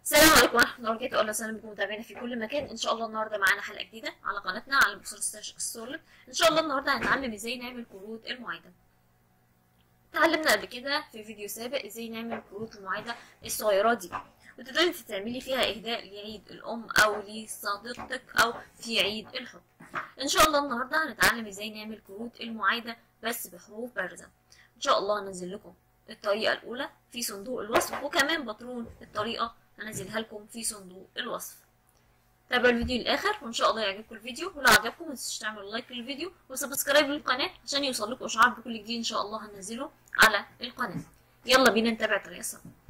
السلام عليكم ورحمة الله وبركاته أهلا وسهلا بكم متابعينا في كل مكان إن شاء الله النهاردة معانا حلقة جديدة على قناتنا على بوصلة السولد إن شاء الله النهاردة هنتعلم إزاي نعمل كروت المعايدة اتعلمنا قبل كده في فيديو سابق إزاي نعمل كروت المعايدة الصغيرة دي وتقدري تعملي فيها إهداء لعيد الأم أو لصديقتك أو في عيد الحب إن شاء الله النهاردة هنتعلم إزاي نعمل كروت المعايدة بس بحروف بارزة إن شاء الله هنزل لكم الطريقة الأولى في صندوق الوصف وكمان بطرون الطريقة هنزلها لكم في صندوق الوصف تابعوا الفيديو للاخر وان شاء الله يعجبكم الفيديو ولو عجبكم متنسوش تعملوا لايك للفيديو وسبسكرايب للقناه عشان يوصل لكم اشعار بكل جديد ان شاء الله هنزله على القناه يلا بينا نتابع الطريقه سوا